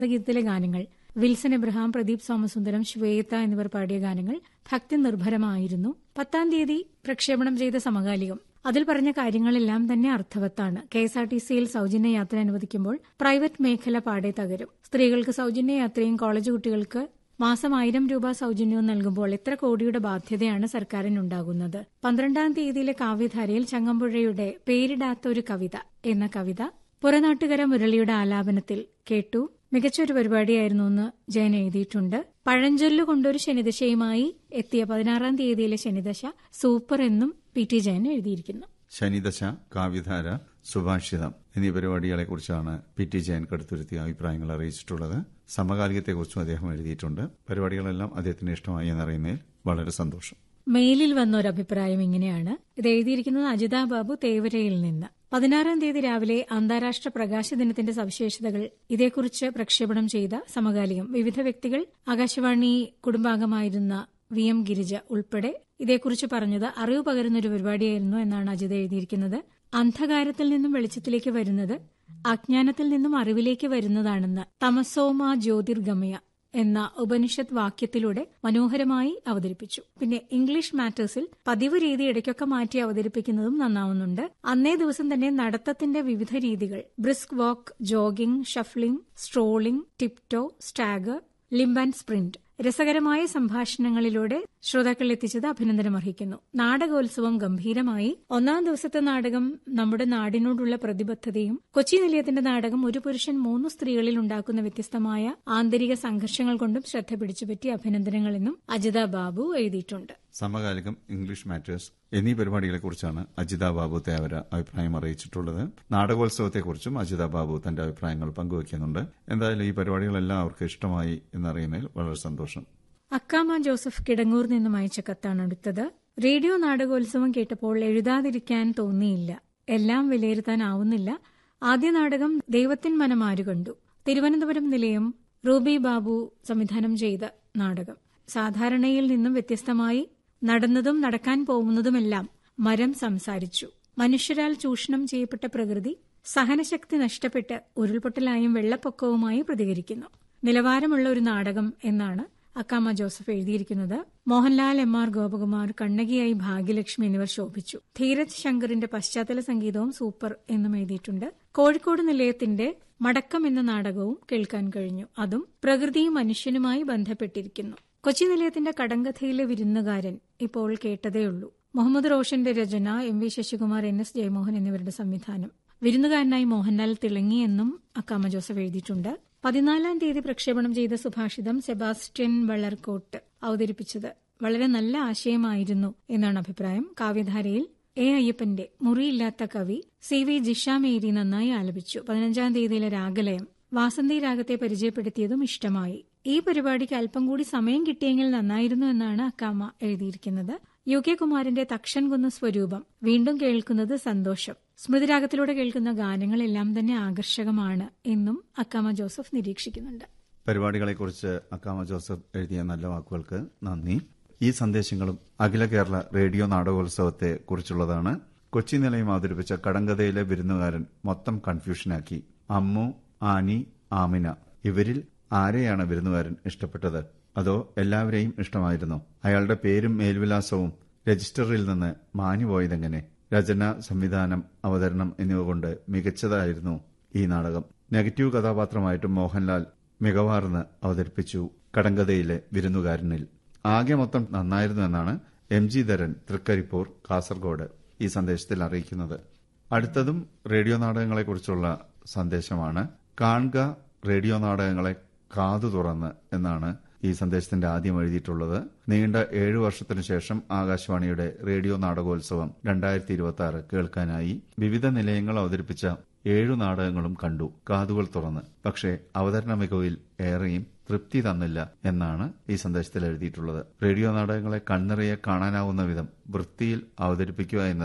ഗീതത്തിലെ ഗാനങ്ങൾ വിൽസൺ എബ്രഹാം പ്രദീപ് സോമസുന്ദരം ശ്വേത എന്നിവർ പാടിയ ഗാനങ്ങൾ ഭക്തി നിർഭരമായിരുന്നു പത്താം തീയതി പ്രക്ഷേപണം ചെയ്ത സമകാലികം അതിൽ പറഞ്ഞ കാര്യങ്ങളെല്ലാം തന്നെ അർത്ഥവത്താണ് കെ എസ് ആർ ടി സിയിൽ സൌജന്യ യാത്ര അനുവദിക്കുമ്പോൾ പ്രൈവറ്റ് മേഖല പാടെ തകരും സ്ത്രീകൾക്ക് സൌജന്യ യാത്രയും കോളേജ് കുട്ടികൾക്ക് മാസം ആയിരം രൂപ സൌജന്യവും നൽകുമ്പോൾ എത്ര കോടിയുടെ ബാധ്യതയാണ് സർക്കാരിനുണ്ടാകുന്നത് പന്ത്രണ്ടാം തീയതിയിലെ കാവ്യധാരയിൽ ചങ്ങമ്പുഴയുടെ പേരിടാത്ത ഒരു കവിത എന്ന കവിത പുറനാട്ടുകര മുരളിയുടെ ആലാപനത്തിൽ കേട്ടു മികച്ചൊരു പരിപാടിയായിരുന്നു എന്ന് ജയൻ എഴുതിയിട്ടുണ്ട് പഴഞ്ചൊല്ലു കൊണ്ടൊരു ശനിദശയുമായി എത്തിയ പതിനാറാം തീയതിയിലെ ശനിദശ സൂപ്പർ എന്നും പി ടി ജയൻ എഴുതിയിരിക്കുന്നു ശനിദശ കാവ്യധാര സുഭാഷിതം എന്നീ പരിപാടികളെ കുറിച്ചാണ് പി ടി ജയൻ കടുത്തുരുത്തി അഭിപ്രായങ്ങൾ അറിയിച്ചിട്ടുള്ളത് സമകാലികത്തെക്കുറിച്ചും അദ്ദേഹം എഴുതിയിട്ടുണ്ട് പരിപാടികളെല്ലാം അദ്ദേഹത്തിന് ഇഷ്ടമായി എന്നറിയുന്നതിൽ വളരെ സന്തോഷം മെയിലിൽ വന്ന ഒരു അഭിപ്രായം ഇങ്ങനെയാണ് ഇത് എഴുതിയിരിക്കുന്നത് അജിത ബാബു തേവരയിൽ നിന്ന് പതിനാറാം തീയതി രാവിലെ അന്താരാഷ്ട്ര പ്രകാശ ദിനത്തിന്റെ സവിശേഷതകൾ ഇതേക്കുറിച്ച് പ്രക്ഷേപണം ചെയ്ത സമകാലികം വിവിധ വ്യക്തികൾ ആകാശവാണി കുടുംബാംഗമായിരുന്ന വി എം ഗിരിജ ഉൾപ്പെടെ ഇതേക്കുറിച്ച് പറഞ്ഞത് അറിവ് പകരുന്ന ഒരു പരിപാടിയായിരുന്നു എന്നാണ് അജിത എഴുതിയിരിക്കുന്നത് അന്ധകാരത്തിൽ നിന്നും വെളിച്ചത്തിലേക്ക് വരുന്നത് അജ്ഞാനത്തിൽ നിന്നും അറിവിലേക്ക് വരുന്നതാണെന്ന് തമസോമ ജ്യോതിർഗമയ എന്ന ഉപനിഷത്ത് വാക്യത്തിലൂടെ മനോഹരമായി അവതരിപ്പിച്ചു പിന്നെ ഇംഗ്ലീഷ് മാറ്റേഴ്സിൽ പതിവ് രീതി ഇടയ്ക്കൊക്കെ മാറ്റി അവതരിപ്പിക്കുന്നതും നന്നാവുന്നുണ്ട് അന്നേ ദിവസം തന്നെ നടത്തത്തിന്റെ വിവിധ രീതികൾ brisk walk jogging shuffling strolling tiptoe stagger limp and sprint രസകരമായ സംഭാഷണങ്ങളിലൂടെ ശ്രോതാക്കൾ എത്തിച്ചത് അഭിനന്ദനം അർഹിക്കുന്നു നാടകോത്സവം ഗംഭീരമായി ഒന്നാം ദിവസത്തെ നാടകം നമ്മുടെ നാടിനോടുള്ള പ്രതിബദ്ധതയും കൊച്ചി നിലയത്തിന്റെ നാടകം ഒരു പുരുഷൻ മൂന്ന് സ്ത്രീകളിൽ ഉണ്ടാക്കുന്ന വ്യത്യസ്തമായ ആന്തരിക സംഘർഷങ്ങൾ കൊണ്ടും ശ്രദ്ധ പിടിച്ചുപറ്റി അഭിനന്ദനങ്ങളെന്നും അജിത ബാബു എഴുതിയിട്ടുണ്ട് സമകാലികം ഇംഗ്ലീഷ് മാറ്റേഴ്സ് എന്നീ പരിപാടികളെക്കുറിച്ചാണ് അജിത ബാബു തേവര അഭിപ്രായം അറിയിച്ചിട്ടുള്ളത് നാടകോത്സവത്തെക്കുറിച്ചും അജിത ബാബു തന്റെ അഭിപ്രായങ്ങൾ പങ്കുവയ്ക്കുന്നുണ്ട് എന്തായാലും ഈ പരിപാടികളെല്ലാം അവർക്ക് ഇഷ്ടമായി എന്നറിയുന്നതിൽ വളരെ സന്തോഷം അക്കാമ ജോസഫ് കിടങ്ങൂർ നിന്നും അയച്ച കത്താണ് അടുത്തത് റേഡിയോ നാടകോത്സവം കേട്ടപ്പോൾ എഴുതാതിരിക്കാൻ തോന്നിയില്ല എല്ലാം വിലയിരുത്താനാവുന്നില്ല ആദ്യ നാടകം ദൈവത്തിൻ മനമാരു കണ്ടു തിരുവനന്തപുരം നിലയം റൂബി ബാബു സംവിധാനം ചെയ്ത നാടകം സാധാരണയിൽ നിന്നും വ്യത്യസ്തമായി നടന്നതും നടക്കാൻ പോകുന്നതുമെല്ലാം മരം സംസാരിച്ചു മനുഷ്യരാൽ ചൂഷണം ചെയ്യപ്പെട്ട പ്രകൃതി സഹനശക്തി നഷ്ടപ്പെട്ട് ഉരുൾപൊട്ടലായും വെള്ളപ്പൊക്കവുമായി പ്രതികരിക്കുന്നു നിലവാരമുള്ള ഒരു നാടകം എന്നാണ് അക്കാമ ജോസഫ് എഴുതിയിരിക്കുന്നത് മോഹൻലാൽ എം ആർ ഗോപകുമാർ കണ്ണകിയായി ഭാഗ്യലക്ഷ്മി എന്നിവർ ശോഭിച്ചു ധീരജ് ശങ്കറിന്റെ പശ്ചാത്തല സംഗീതവും സൂപ്പർ എന്നും എഴുതിയിട്ടുണ്ട് കോഴിക്കോട് നിലയത്തിന്റെ മടക്കം എന്ന നാടകവും കേൾക്കാൻ കഴിഞ്ഞു അതും പ്രകൃതിയും മനുഷ്യനുമായി ബന്ധപ്പെട്ടിരിക്കുന്നു കൊച്ചി നിലയത്തിന്റെ കടങ്കഥയിലെ വിരുന്നുകാരൻ ഇപ്പോൾ കേട്ടതേയുള്ളൂ മുഹമ്മദ് റോഷന്റെ രചന M V Sasikumar N S Jayamohan എന്നിവരുടെ സംവിധാനം വിരുന്നുകാരനായി മോഹൻലാൽ തിളങ്ങിയെന്നും അക്കാമ ജോസഫ് എഴുതിയിട്ടുണ്ട് പതിനാലാം തീയതി പ്രക്ഷേപണം ചെയ്ത സുഭാഷിതം സെബാസ്റ്റ്യൻ വളർക്കോട്ട് അവതരിപ്പിച്ചത് വളരെ നല്ല ആശയമായിരുന്നു എന്നാണ് അഭിപ്രായം കാവ്യധാരയിൽ എ അയ്യപ്പന്റെ മുറിയില്ലാത്ത കവി സി വി ജിഷാമേരി നന്നായി ആലപിച്ചു പതിനഞ്ചാം തീയതിയിലെ രാഗലയം വാസന്തി രാഗത്തെ പരിചയപ്പെടുത്തിയതും ഇഷ്ടമായി ഈ പരിപാടിക്ക് അല്പം കൂടി സമയം കിട്ടിയെങ്കിൽ നന്നായിരുന്നു എന്നാണ് അക്കാമ എഴുതിയിരിക്കുന്നത് യു കെ കുമാരന്റെ തക്ഷൻകുന്ന സ്വരൂപം വീണ്ടും കേൾക്കുന്നത് സന്തോഷം സ്മൃതിരാഗത്തിലൂടെ കേൾക്കുന്ന ഗാനങ്ങളെല്ലാം തന്നെ ആകർഷകമാണ് എന്നും അക്കാമ ജോസഫ് നിരീക്ഷിക്കുന്നുണ്ട് പരിപാടികളെക്കുറിച്ച് അക്കാമ ജോസഫ് എഴുതിയ നല്ല വാക്കുകൾക്ക് നന്ദി ഈ സന്ദേശങ്ങളും അഖില കേരള റേഡിയോ നാടകോത്സവത്തെ കുറിച്ചുള്ളതാണ് കൊച്ചി നിലയം അവതരിപ്പിച്ച കടങ്കഥയിലെ വിരുന്നുകാരൻ മൊത്തം കൺഫ്യൂഷനാക്കി അമ്മു ആനി ആമിന ഇവരിൽ ആരെയാണ് വിരുന്നുകാരൻ ഇഷ്ടപ്പെട്ടത് അതോ എല്ലാവരെയും ഇഷ്ടമായിരുന്നു അയാളുടെ പേരും മേൽവിലാസവും രജിസ്റ്ററിൽ നിന്ന് മാഞ്ഞുപോയതെങ്ങനെ രചന സംവിധാനം അവതരണം എന്നിവ കൊണ്ട് മികച്ചതായിരുന്നു ഈ നാടകം നെഗറ്റീവ് കഥാപാത്രമായിട്ട് മോഹൻലാൽ മികവാർന്ന് അവതരിപ്പിച്ചു കടങ്കഥയിലെ വിരുന്നുകാരനിൽ ആകെ മൊത്തം നന്നായിരുന്നു എന്നാണ് എം ജി ധരൻ തൃക്കരിപ്പൂർ കാസർഗോഡ് ഈ സന്ദേശത്തിൽ അറിയിക്കുന്നത് അടുത്തതും റേഡിയോ നാടകങ്ങളെക്കുറിച്ചുള്ള സന്ദേശമാണ് കാണുക റേഡിയോ നാടകങ്ങളെ കാതു തുറന്ന് എന്നാണ് ഈ സന്ദേശത്തിന്റെ ആദ്യം എഴുതിയിട്ടുള്ളത് നീണ്ട ഏഴു വർഷത്തിനു ശേഷം ആകാശവാണിയുടെ റേഡിയോ നാടകോത്സവം രണ്ടായിരത്തി ഇരുപത്തി ആറ് കേൾക്കാനായി വിവിധ നിലയങ്ങൾ അവതരിപ്പിച്ച ഏഴു നാടകങ്ങളും കണ്ടു കാതുകൾ തുറന്ന് പക്ഷേ അവതരണ മികവിൽ ഏറെയും തൃപ്തി തന്നില്ല എന്നാണ് ഈ സന്ദേശത്തിൽ എഴുതിയിട്ടുള്ളത് റേഡിയോ നാടകങ്ങളെ കണ്ണിറയെ കാണാനാവുന്ന വിധം വൃത്തിയിൽ അവതരിപ്പിക്കുക എന്നത്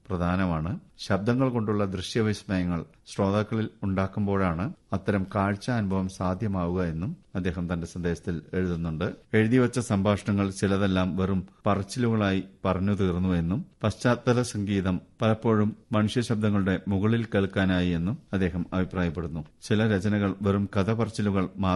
പ്രധാനമാണ് ശബ്ദങ്ങൾ കൊണ്ടുള്ള ദൃശ്യവിസ്മയങ്ങൾ ശ്രോതാക്കളിൽ ഉണ്ടാക്കുമ്പോഴാണ് അത്തരം കാഴ്ച അനുഭവം സാധ്യമാവുക എന്നും അദ്ദേഹം തന്റെ സന്ദേശത്തിൽ എഴുതുന്നുണ്ട് എഴുതിവച്ച സംഭാഷണങ്ങൾ ചിലതെല്ലാം വെറും പറച്ചിലുകളായി പറഞ്ഞു തീർന്നു എന്നും പശ്ചാത്തല സംഗീതം പലപ്പോഴും മനുഷ്യ ശബ്ദങ്ങളുടെ മുകളിൽ കേൾക്കാനായി എന്നും അദ്ദേഹം അഭിപ്രായപ്പെടുന്നു ചില രചനകൾ വെറും കഥ പറച്ചിലുകൾ